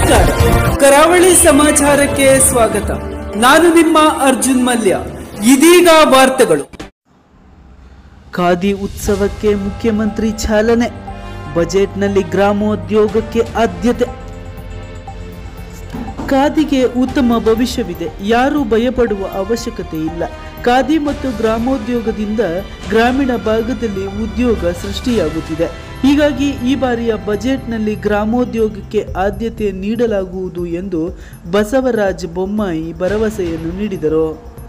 ನಮಸ್ಕಾರ ಕರಾವಳಿ ಸಮಾಚಾರಕ್ಕೆ ಸ್ವಾಗತ ನಾನು ನಿಮ್ಮ ಅರ್ಜುನ್ ಮಲ್ಯ ಇದೀಗ ವಾರ್ತೆಗಳು ಖಾದಿ ಉತ್ಸವಕ್ಕೆ ಮುಖ್ಯಮಂತ್ರಿ ಚಾಲನೆ ಬಜೆಟ್ನಲ್ಲಿ ಗ್ರಾಮೋದ್ಯೋಗಕ್ಕೆ ಆದ್ಯತೆ ಖಾದಿಗೆ ಉತ್ತಮ ಭವಿಷ್ಯವಿದೆ ಯಾರೂ ಭಯಪಡುವ ಅವಶ್ಯಕತೆ ಇಲ್ಲ ಖಾದಿ ಮತ್ತು ಗ್ರಾಮೋದ್ಯೋಗದಿಂದ ಗ್ರಾಮೀಣ ಭಾಗದಲ್ಲಿ ಉದ್ಯೋಗ ಸೃಷ್ಟಿಯಾಗುತ್ತಿದೆ ಹೀಗಾಗಿ ಈ ಬಾರಿಯ ಬಜೆಟ್ನಲ್ಲಿ ಗ್ರಾಮೋದ್ಯೋಗಕ್ಕೆ ಆದ್ಯತೆ ನೀಡಲಾಗುವುದು ಎಂದು ಬಸವರಾಜ ಬೊಮ್ಮಾಯಿ ಭರವಸೆಯನ್ನು ನೀಡಿದರು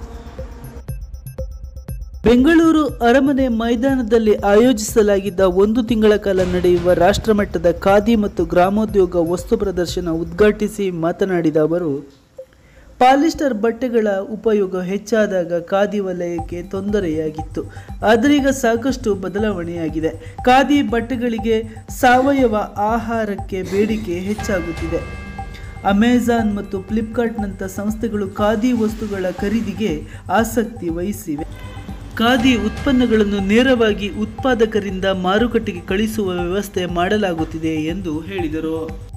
ಬೆಂಗಳೂರು ಅರಮನೆ ಮೈದಾನದಲ್ಲಿ ಆಯೋಜಿಸಲಾಗಿದ್ದ ಒಂದು ತಿಂಗಳ ಕಾಲ ನಡೆಯುವ ರಾಷ್ಟ್ರಮಟ್ಟದ ಖಾದಿ ಮತ್ತು ಗ್ರಾಮೋದ್ಯೋಗ ವಸ್ತು ಪ್ರದರ್ಶನ ಉದ್ಘಾಟಿಸಿ ಮಾತನಾಡಿದ ಅವರು ಪಾಲಿಸ್ಟರ್ ಬಟ್ಟೆಗಳ ಉಪಯೋಗ ಹೆಚ್ಚಾದಾಗ ಖಾದಿ ವಲಯಕ್ಕೆ ತೊಂದರೆಯಾಗಿತ್ತು ಆದರೀಗ ಸಾಕಷ್ಟು ಬದಲಾವಣೆಯಾಗಿದೆ ಖಾದಿ ಬಟ್ಟೆಗಳಿಗೆ ಸಾವಯವ ಆಹಾರಕ್ಕೆ ಬೇಡಿಕೆ ಹೆಚ್ಚಾಗುತ್ತಿದೆ ಅಮೆಜಾನ್ ಮತ್ತು ಫ್ಲಿಪ್ಕಾರ್ಟ್ನಂಥ ಸಂಸ್ಥೆಗಳು ಖಾದಿ ವಸ್ತುಗಳ ಖರೀದಿಗೆ ಆಸಕ್ತಿ ವಹಿಸಿವೆ ಖಾದಿ ಉತ್ಪನ್ನಗಳನ್ನು ನೇರವಾಗಿ ಉತ್ಪಾದಕರಿಂದ ಮಾರುಕಟ್ಟೆಗೆ ಕಳಿಸುವ ವ್ಯವಸ್ಥೆ ಮಾಡಲಾಗುತ್ತಿದೆ ಎಂದು ಹೇಳಿದರು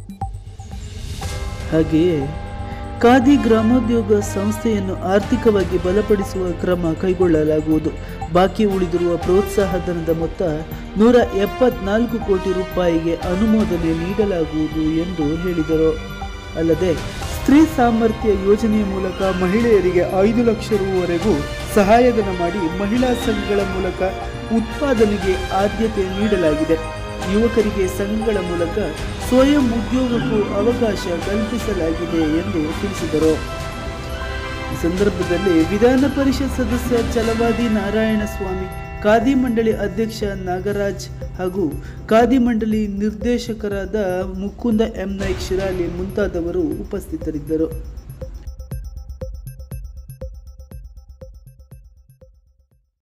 ಹಾಗೆಯೇ ಖಾದಿ ಗ್ರಾಮೋದ್ಯೋಗ ಸಂಸ್ಥೆಯನ್ನು ಆರ್ಥಿಕವಾಗಿ ಬಲಪಡಿಸುವ ಕ್ರಮ ಕೈಗೊಳ್ಳಲಾಗುವುದು ಬಾಕಿ ಉಳಿದಿರುವ ಪ್ರೋತ್ಸಾಹ ಧನದ ಮೊತ್ತ ನೂರ ಎಪ್ಪತ್ನಾಲ್ಕು ಕೋಟಿ ರೂಪಾಯಿಗೆ ಅನುಮೋದನೆ ನೀಡಲಾಗುವುದು ಎಂದು ಹೇಳಿದರು ಅಲ್ಲದೆ ಸ್ತ್ರೀ ಸಾಮರ್ಥ್ಯ ಯೋಜನೆಯ ಮೂಲಕ ಮಹಿಳೆಯರಿಗೆ ಐದು ಲಕ್ಷ ರುವರೆಗೂ ಸಹಾಯಧನ ಮಾಡಿ ಮಹಿಳಾ ಸಂಘಗಳ ಮೂಲಕ ಉತ್ಪಾದನೆಗೆ ಆದ್ಯತೆ ನೀಡಲಾಗಿದೆ ಯುವಕರಿಗೆ ಸಂಘಗಳ ಮೂಲಕ ಸ್ವಯಂ ಉದ್ಯೋಗಕ್ಕೂ ಅವಕಾಶ ಕಲ್ಪಿಸಲಾಗಿದೆ ಎಂದು ತಿಳಿಸಿದರು ಈ ಸಂದರ್ಭದಲ್ಲಿ ವಿಧಾನ ಪರಿಷತ್ ಸದಸ್ಯ ಛಲವಾದಿ ನಾರಾಯಣಸ್ವಾಮಿ ಖಾದಿ ಮಂಡಳಿ ಅಧ್ಯಕ್ಷ ನಾಗರಾಜ್ ಹಾಗೂ ಖಾದಿ ಮಂಡಳಿ ನಿರ್ದೇಶಕರಾದ ಮುಕುಂದ ಎಂ ನಾಯ್ಕ್ ಶಿರಾಲಿ ಮುಂತಾದವರು ಉಪಸ್ಥಿತರಿದ್ದರು